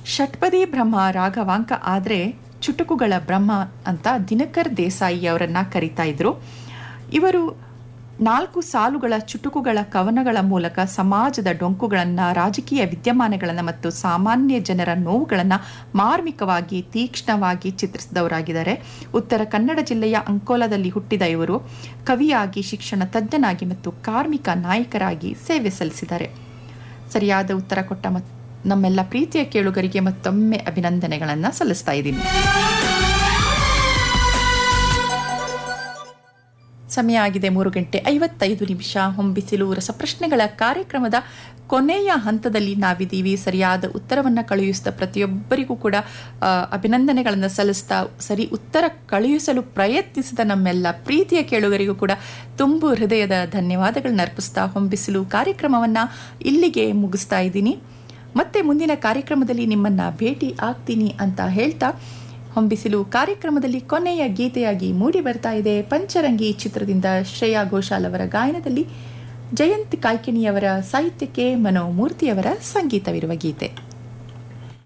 ಷಟ್ಪದಿ ಬ್ರಹ್ಮ ರಾಘವಾಂಕ ಆದರೆ ಚುಟುಕುಗಳ ಬ್ರಹ್ಮ ಅಂತ ದಿನಕರ್ ದೇಸಾಯಿ ಅವರನ್ನ ಕರೀತಾ ಇದ್ರು ಇವರು ನಾಲ್ಕು ಸಾಲುಗಳ ಚುಟುಕುಗಳ ಕವನಗಳ ಮೂಲಕ ಸಮಾಜದ ಡೊಂಕುಗಳನ್ನು ರಾಜಕೀಯ ವಿದ್ಯಮಾನಗಳನ್ನು ಮತ್ತು ಸಾಮಾನ್ಯ ಜನರ ನೋವುಗಳನ್ನು ಮಾರ್ಮಿಕವಾಗಿ ತೀಕ್ಷ್ಣವಾಗಿ ಚಿತ್ರಿಸಿದವರಾಗಿದ್ದಾರೆ ಉತ್ತರ ಕನ್ನಡ ಜಿಲ್ಲೆಯ ಅಂಕೋಲಾದಲ್ಲಿ ಹುಟ್ಟಿದ ಇವರು ಕವಿಯಾಗಿ ಶಿಕ್ಷಣ ತಜ್ಞನಾಗಿ ಮತ್ತು ಕಾರ್ಮಿಕ ನಾಯಕರಾಗಿ ಸೇವೆ ಸಲ್ಲಿಸಿದ್ದಾರೆ ಸರಿಯಾದ ಉತ್ತರ ಕೊಟ್ಟ ಮತ್ ನಮ್ಮೆಲ್ಲ ಪ್ರೀತಿಯ ಕೇಳುಗರಿಗೆ ಮತ್ತೊಮ್ಮೆ ಅಭಿನಂದನೆಗಳನ್ನು ಸಲ್ಲಿಸ್ತಾ ಇದ್ದೀನಿ ಸಮಯ ಆಗಿದೆ ಮೂರು ಗಂಟೆ ಐವತ್ತೈದು ನಿಮಿಷ ಹೊಂಬಿಸಿಲು ರಸಪ್ರಶ್ನೆಗಳ ಕಾರ್ಯಕ್ರಮದ ಕೊನೆಯ ಹಂತದಲ್ಲಿ ನಾವಿದ್ದೀವಿ ಸರಿಯಾದ ಉತ್ತರವನ್ನು ಕಳುಹಿಸಿದ ಪ್ರತಿಯೊಬ್ಬರಿಗೂ ಕೂಡ ಆ, ಅಭಿನಂದನೆಗಳನ್ನು ಸಲ್ಲಿಸ್ತಾ ಸರಿ ಉತ್ತರ ಕಳುಹಿಸಲು ಪ್ರಯತ್ನಿಸಿದ ನಮ್ಮೆಲ್ಲ ಪ್ರೀತಿಯ ಕೇಳುಗರಿಗೂ ಕೂಡ ತುಂಬು ಹೃದಯದ ಧನ್ಯವಾದಗಳನ್ನ ಅರ್ಪಿಸ್ತಾ ಹೊಂಬಿಸಿಲು ಕಾರ್ಯಕ್ರಮವನ್ನು ಇಲ್ಲಿಗೆ ಮುಗಿಸ್ತಾ ಇದ್ದೀನಿ ಮತ್ತೆ ಮುಂದಿನ ಕಾರ್ಯಕ್ರಮದಲ್ಲಿ ನಿಮ್ಮನ್ನ ಭೇಟಿ ಆಗ್ತೀನಿ ಅಂತ ಹೇಳ್ತಾ ಹೊಂಬಿಸಿಲು ಕಾರ್ಯಕ್ರಮದಲ್ಲಿ ಕೊನೆಯ ಗೀತೆಯಾಗಿ ಮೂಡಿ ಬರ್ತಾ ಇದೆ ಪಂಚರಂಗಿ ಚಿತ್ರದಿಂದ ಶ್ರೇಯಾ ಘೋಷಾಲ್ ಅವರ ಗಾಯನದಲ್ಲಿ ಜಯಂತ್ ಕಾಯ್ಕಿಣಿಯವರ ಸಾಹಿತ್ಯಕ್ಕೆ ಮನೋಮೂರ್ತಿಯವರ ಸಂಗೀತವಿರುವ ಗೀತೆ